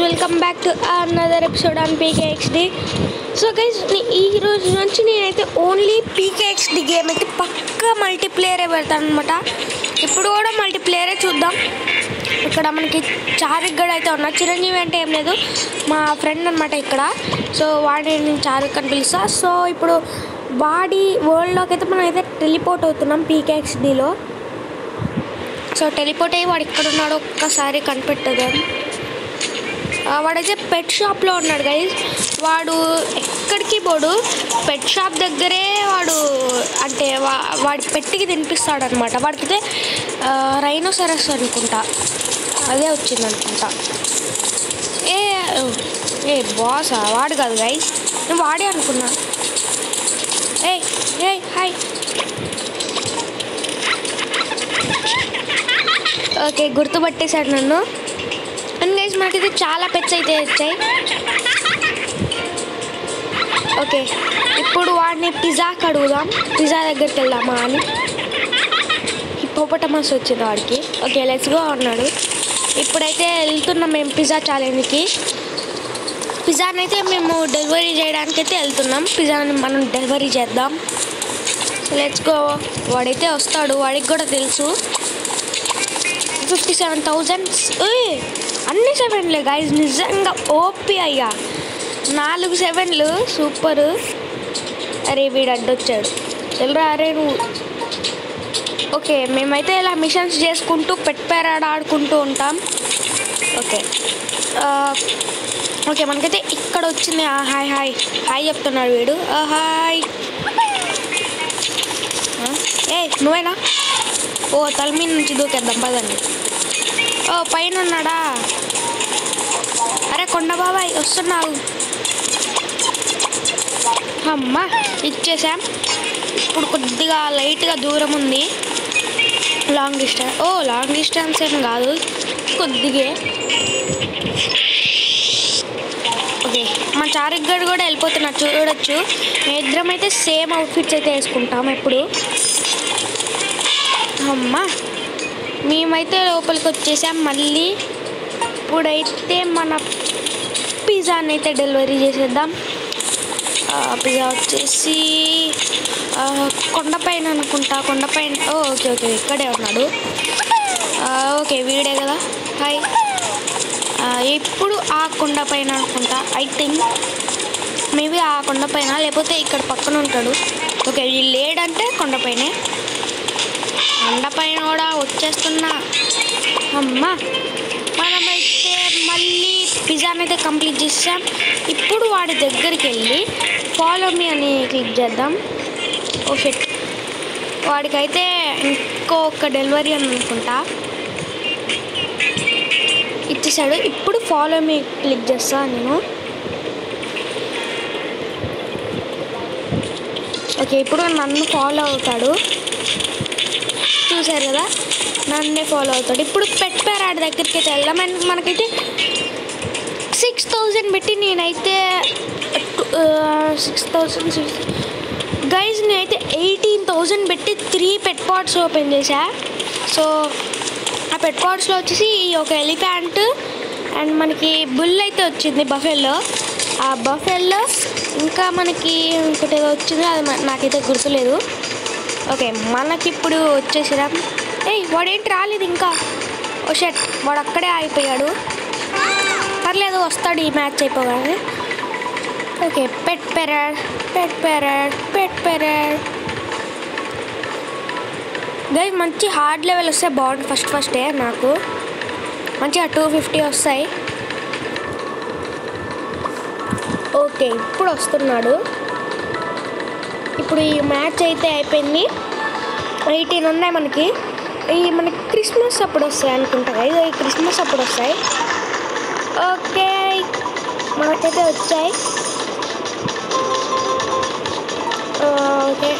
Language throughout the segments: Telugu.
Welcome back to another episode on PKXD so guys ఈ రోజు నుంచి నేనైతే ఓన్లీ పీకేఎక్స్డి గేమ్ అయితే పక్కా మల్టీప్లేయరే పెడతాను అనమాట ఇప్పుడు కూడా మల్టీప్లేయరే చూద్దాం ఇక్కడ మనకి చారుక్ గడ్ అయితే ఉన్నా చిరంజీవి అంటే ఏం లేదు మా ఫ్రెండ్ అనమాట ఇక్కడ సో వాడిని నేను చారుక్ అని పిలుస్తా సో ఇప్పుడు వాడి వరల్డ్లోకి అయితే మనం అయితే టెలిపోర్ట్ అవుతున్నాం పీకేఎక్స్డిలో సో టెలిపోర్ట్ అయ్యి వాడు ఇక్కడ ఉన్నాడు ఒక్కసారి కనిపెట్టదు ఆ, వాడైతే పెట్ షాప్లో ఉన్నాడు గైజ్ వాడు ఎక్కడికి పోడు పెట్ షాప్ దగ్గరే వాడు అంటే వా వాడి పెట్టికి తినిపిస్తాడు అనమాట వాడికైతే రైనోసరస్ అనుకుంటా అదే వచ్చింది అనుకుంటా ఏ ఏ బాసా వాడు కాదు గైజ్ నేను వాడే అనుకున్నా ఏ ఏ హాయ్ ఓకే గుర్తుపట్టేశాడు నన్ను అండ్ గైస్ మనకైతే చాలా పెట్స్ అయితే వచ్చాయి ఓకే ఇప్పుడు వాడిని పిజ్జాకి అడుగుదాం పిజ్జా దగ్గరికి వెళ్దామా అని హిపోపటమస్ వచ్చింది వాడికి ఓకే లెట్స్ గో అన్నాడు ఇప్పుడైతే వెళ్తున్నాం మేము పిజ్జా ఛాలెంజ్కి పిజ్జాని అయితే మేము డెలివరీ చేయడానికి అయితే వెళ్తున్నాం పిజ్జాని మనం డెలివరీ చేద్దాం లెట్స్ గో వాడైతే వస్తాడు వాడికి కూడా తెలుసు ఫిఫ్టీ సెవెన్ థౌజండ్ అన్ని సెవెన్లే గైజ్ నిజంగా ఓపి అయ్యా నాలుగు సెవెన్లు సూపర్ అరే వీడు అడ్డొచ్చాడు వెళ్ళరా అరే నువ్వు ఓకే మేమైతే ఇలా మిషన్స్ చేసుకుంటూ పెట్ పేరాడ ఆడుకుంటూ ఉంటాం ఓకే ఆ, ఓకే మనకైతే ఇక్కడ వచ్చింది ఆ, హాయ్ హాయ్ హాయ్ చెప్తున్నాడు వీడు ఆ, హాయ్ ఆ, ఏ నువ్వేనా ఓ తల మీద నుంచి దూకేద్దాం పదండి ఓ పైన ఉన్నాడా అరే కొండ బాబాయ్ వస్తున్నావు అమ్మా ఇచ్చేసాం ఇప్పుడు కొద్దిగా లైట్గా దూరం ఉంది లాంగ్ డిస్టెన్స్ ఓ లాంగ్ డిస్టెన్స్ ఏం కాదు కొద్దిగే ఓకే మా చారిక్ గడ్ కూడా వెళ్ళిపోతున్నా చూడొచ్చు ఇద్దరం అయితే సేమ్ అవుట్ఫిట్స్ అయితే వేసుకుంటాం ఎప్పుడు అమ్మా మేమైతే లోపలికి వచ్చేసాం మళ్ళీ ఇప్పుడైతే మన పిజ్జాని అయితే డెలివరీ చేసేద్దాం ఆ, పిజ్జా వచ్చేసి ఆ, కొండపైన అనుకుంటా కొండపైన ఓ ఓకే ఓకే ఇక్కడే ఉన్నాడు ఆ, ఓకే వీడే కదా హాయ్ ఆ, ఇప్పుడు ఆ కొండపైన అనుకుంటా ఐ థింక్ మేబీ ఆ కొండపైన లేకపోతే ఇక్కడ పక్కన ఉంటాడు ఓకే వీళ్ళు లేడంటే కొండపైనే కొండపైన కూడా వచ్చేస్తున్నా అమ్మా మనమైతే మళ్ళీ పిజ్జాని అయితే కంప్లీట్ చేసాం ఇప్పుడు వాడి దగ్గరికి వెళ్ళి ఫాలో మీ అని క్లిక్ చేద్దాం ఓ షెట్ వాడికైతే ఇంకొక డెలివరీ అని అనుకుంటా ఇచ్చేసాడు ఇప్పుడు ఫాలో మీ క్లిక్ చేస్తా నేను ఓకే ఇప్పుడు నన్ను ఫాలో అవుతాడు చూసారు కదా నన్నే ఫాలో అవుతాడు ఇప్పుడు పెట్ పేరాడ్ దగ్గరికి అయితే వెళ్దాం అండ్ మనకైతే సిక్స్ థౌజండ్ పెట్టి నేనైతే సిక్స్ థౌజండ్ సిక్స్ గైజ్ నేనైతే ఎయిటీన్ థౌజండ్ పెట్టి త్రీ పెట్ పాట్స్ ఓపెన్ చేశా సో ఆ పెట్ పాట్స్లో వచ్చేసి ఒక ఎలిఫెంట్ అండ్ మనకి బుల్ అయితే వచ్చింది బఫెల్లో ఆ బఫెల్లో ఇంకా మనకి ఇంకోటి ఏదో వచ్చింది అది మ- నాకైతే గుర్తులేదు ఓకే మనకిప్పుడు వచ్చేసిరా ఏయ్ వాడేంటి రాలేదు ఇంకా ఓ షట్ వాడు అక్కడే ఆగిపోయాడు పర్లేదు వస్తాడు ఈ మ్యాచ్ అయిపోగానే okay pet parade pet parade pet parade guys మంచి హార్డ్ లెవెల్ వస్తే బాగుంది ఫస్ట్ ఫస్టే నాకు మంచిగా టూ ఫిఫ్టీ వస్తాయి ఓకే ఇప్పుడు వస్తున్నాడు ఇప్పుడు ఈ మ్యాచ్ అయితే అయిపోయింది ఎయిటీన్ ఉన్నాయి మనకి ఈ మనకి క్రిస్మస్ అప్పుడు వస్తాయి అనుకుంటా కదా ఈ క్రిస్మస్ అప్పుడు వస్తాయి ఓకే మనకైతే వచ్చాయి ఆ, ఓకే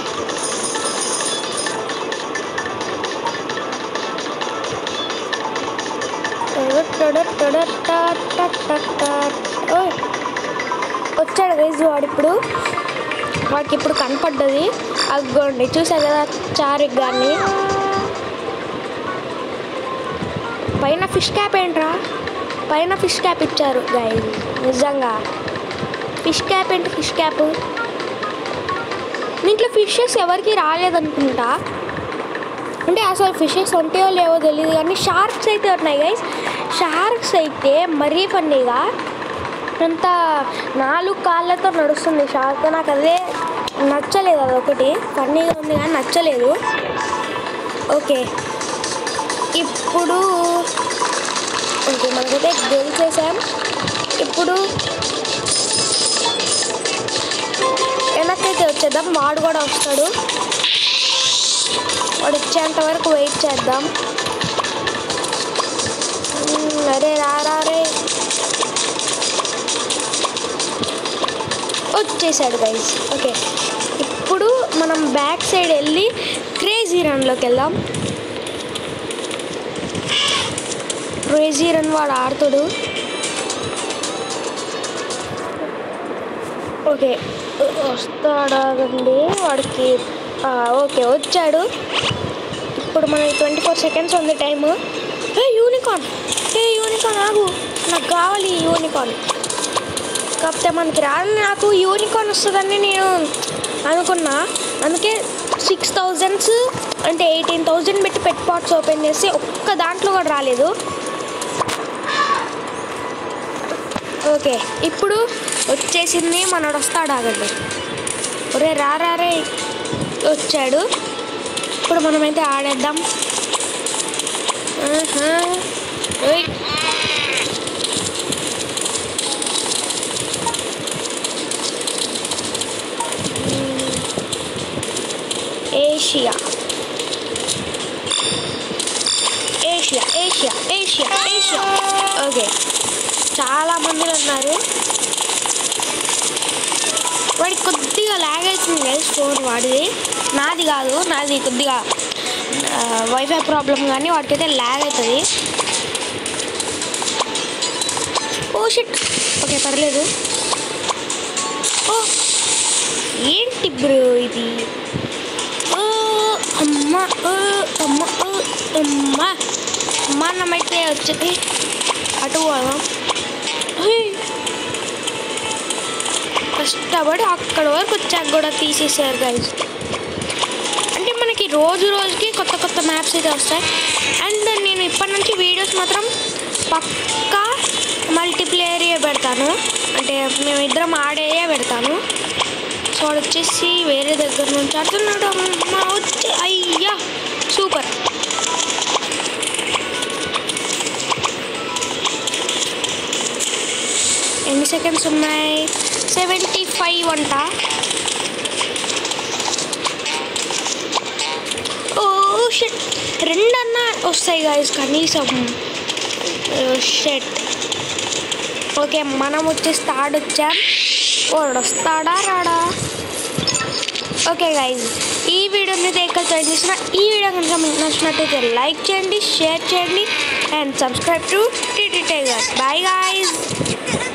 ఓయ్. వచ్చాడు గైజ్ వాడు ఇప్పుడు వాడికి ఇప్పుడు కనపడ్డది అగ్గోండి చూసారు కదా చారిక్ గారిని పైన ఫిష్ క్యాప్ ఏంట్రా పైన ఫిష్ క్యాప్ ఇచ్చారు గైజ్ నిజంగా ఫిష్ క్యాప్ ఏంటి ఫిష్ క్యాప్ దీంట్లో ఫిషెస్ ఎవరికి రాలేదనుకుంటా అంటే అసలు ఫిషెస్ ఉంటాయో లేవో తెలియదు కానీ షార్క్స్ అయితే ఉన్నాయి గైస్ షార్క్స్ అయితే మరీ ఫన్నీగా అంత నాలుగు కాళ్ళతో నడుస్తుంది షార్క్ నాకు అదే నచ్చలేదు అదొకటి ఫన్నీగా ఉంది కానీ నచ్చలేదు ఓకే ఇప్పుడు ఓకే మనకైతే గెలిచేసాం ఇప్పుడు వెనక్కైతే వచ్చేద్దాం వాడు కూడా వస్తాడు వాడు వచ్చేంత వరకు వెయిట్ చేద్దాం మ్మ్, అరే రా రా రే వచ్చేసాడు గైస్ ఓకే ఇప్పుడు మనం బ్యాక్ సైడ్ వెళ్ళి క్రేజీ రన్లోకి వెళ్దాం క్రేజీ రన్ వాడు ఆడుతాడు ఓకే వస్తాడండి వాడికి ఆ, ఓకే వచ్చాడు ఇప్పుడు మనకి ట్వంటీ ఫోర్ సెకండ్స్ ఉంది time a unicorn a unicorn ఆగు నాకు కావాలి ఈ యూనికార్న్ కాకపోతే మనకి రాదు నాకు యూనికార్న్ వస్తుందని నేను అనుకున్నా అందుకే సిక్స్ థౌజండ్స్ అంటే ఎయిటీన్ థౌజండ్ పెట్టి పెట్ పాట్స్ ఓపెన్ చేసి ఒక్క దాంట్లో కూడా రాలేదు ఓకే ఇప్పుడు వచ్చేసింది మనోడు వస్తాడు ఆగండి ఒరే రా రా రే వచ్చాడు ఇప్పుడు మనమైతే ఆడేద్దాం ఆహా. ఓయ్. Asia Asia Asia Asia Asia okay చాలా మంది ఉన్నారు వాడికి కొద్దిగా లాగ్ అవుతుంది గైస్ ఫోన్ వాడిది నాది కాదు నాది కొద్దిగా వైఫై ప్రాబ్లం కానీ వాడికైతే లాగ్ అవుతుంది ఓ షిట్ ఓకే పర్లేదు ఓ ఏంటి బ్రో ఇది ఓ అమ్మ ఓ అమ్మ ఓ అమ్మ మనమైతే వచ్చేది అటు పోదాం హే. కష్టపడి అక్కడ వరకు వచ్చాక కూడా తీసేసారు గైస్ అంటే మనకి రోజు రోజుకి కొత్త కొత్త మ్యాప్స్ అయితే వస్తాయి అండ్ నేను ఇప్పటి నుంచి వీడియోస్ మాత్రం పక్కా మల్టీప్లేయరే పెడతాను అంటే మేము ఇద్దరం ఆడేయే పెడతాను సో వాడు వచ్చేసి వేరే దగ్గర నుంచి ఆడుతున్నాడు అమ్మ వచ్చి అయ్యా సూపర్ ఎన్ని సెకండ్స్ ఉన్నాయి సెవెంటీ ఫైవ్ అంట ఓ షెట్ రెండన్నా వస్తాయి గాయస్ కనీసం షెట్ ఓకే మనం వచ్చేసి థర్డ్ వచ్చాం వాడు వస్తాడా రాడా ఓకే గైజ్ ఈ వీడియోని అయితే ఎక్కడ జాయిన్ చేసిన ఈ వీడియో కనుక మీకు నచ్చినట్టయితే లైక్ చేయండి షేర్ చేయండి and subscribe to TT tiger boy guys